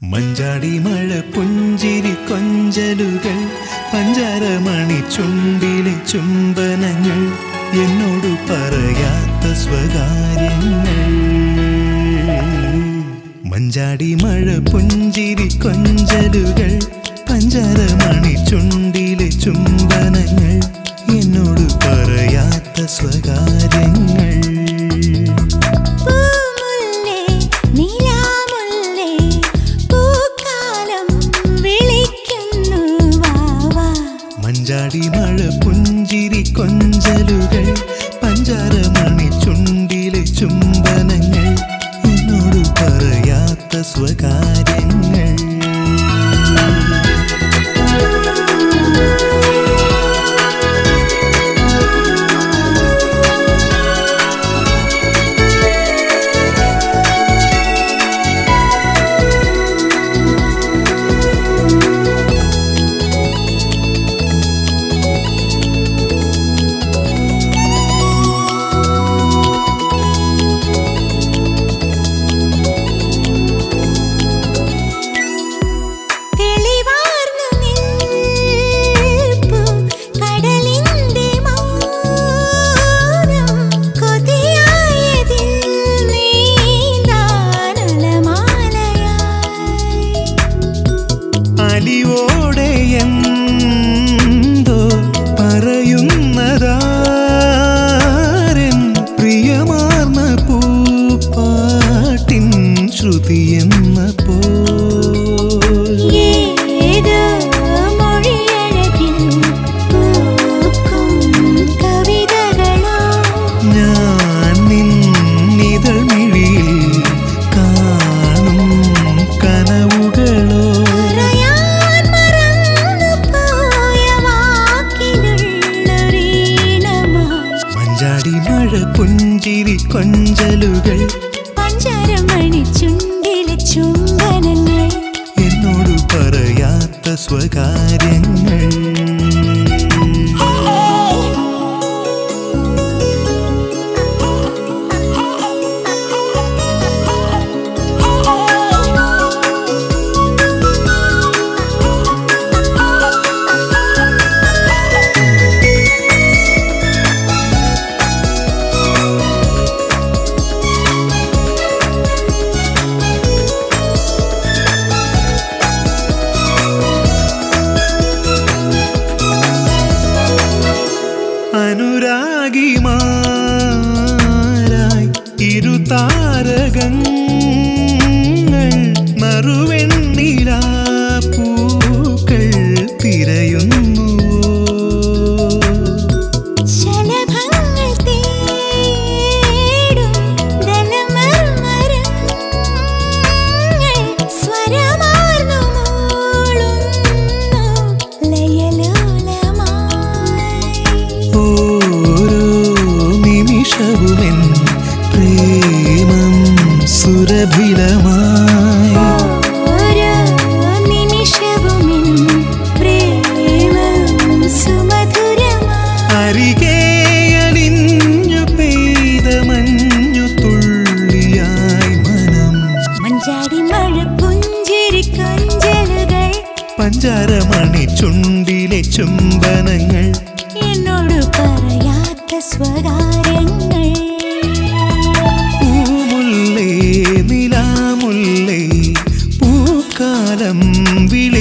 മഞ്ചാടി മഴ പുഞ്ചിരി കൊഞ്ചലുകൾ പഞ്ചാരമണി ചുണ്ടിലെ ചുംബനങ്ങൾ എന്നോട് പറയാത്ത സ്വകാര്യങ്ങൾ മഞ്ചാടി മഴ പുഞ്ചിരി കൊഞ്ചലുകൾ പഞ്ചാരമണി ചുണ്ടിലെ ചുംബനങ്ങൾ എന്നോട് പറയാത്ത സ്വകാര്യങ്ങൾ പൂമുല്ലേ നിലാമുല്ലേ പൂക്കാലം വിളിക്കുന്നു വാവാ മഞ്ചാടി മഴ പുഞ്ചിരി കൊഞ്ചലുകൾ പഞ്ചാരമണി ചുണ്ടിലെ ചുംബനങ്ങൾ എന്നോട് പറയാത്ത സ്വകാര്യങ്ങൾ തെളിവാർന്നു നിൽപ്പു കടലിന്റെ മൗനം കൊതിയായതിൽ നീന്താനലമാലയായി അലിവോടെ എന്തോ പറയുന്നതാരൻ പ്രിയമാർന്ന പൂപ്പാട്ടിൻ ശ്രുതിയെന്ന പോ ഏതോ മൊഴിയഴകിൽ പൂക്കും കവിതകളോ ഞാൻ നിന്നിതൾ മിഴിയിൽ കാണും കനവുകളോ പറയാൻ മറന്നുപോയ വാക്കിലുള്ളൊരീണമായി മഞ്ചാടി മഴ പുഞ്ചിരി കൊഞ്ചലുകൾ പഞ്ചാരമണി ചുണ്ടിലെ ചുംബനങ്ങൾ എന്നോട് പറയാത്ത സ്വകാര്യങ്ങൾ അനുരാഗിമാരായി ഇരുതാരകങ്ങൾ നറുവെണ്ണിലാ പൂക്കൾ തിരയുന്നു ശലഭങ്ങൾ തേടും ദലമർമരങ്ങൾ സ്വരമാർന്നു മൂളുന്നു ലയലോലമായി ഓരോ നിമിഷവുമെൻ പ്രേമം സുരഭിലമായി ഓരോ നിമിഷവുമിൻ പ്രേമം സുമധുരമായി അരികെ അലിഞ്ഞു പെയ്ത മഞ്ഞു തുള്ളിയായി മനം മഞ്ചാടി മഴ പുഞ്ചിരി കൊഞ്ചലുകൾ പഞ്ചാരമണി ചുണ്ടിലെ ചുംബനങ്ങൾ എന്നോട് പറയാത്ത സ്വകാര്യങ്ങൾ പൂമുല്ലേ നിലാമുല്ലേ പൂക്കാലം വിളി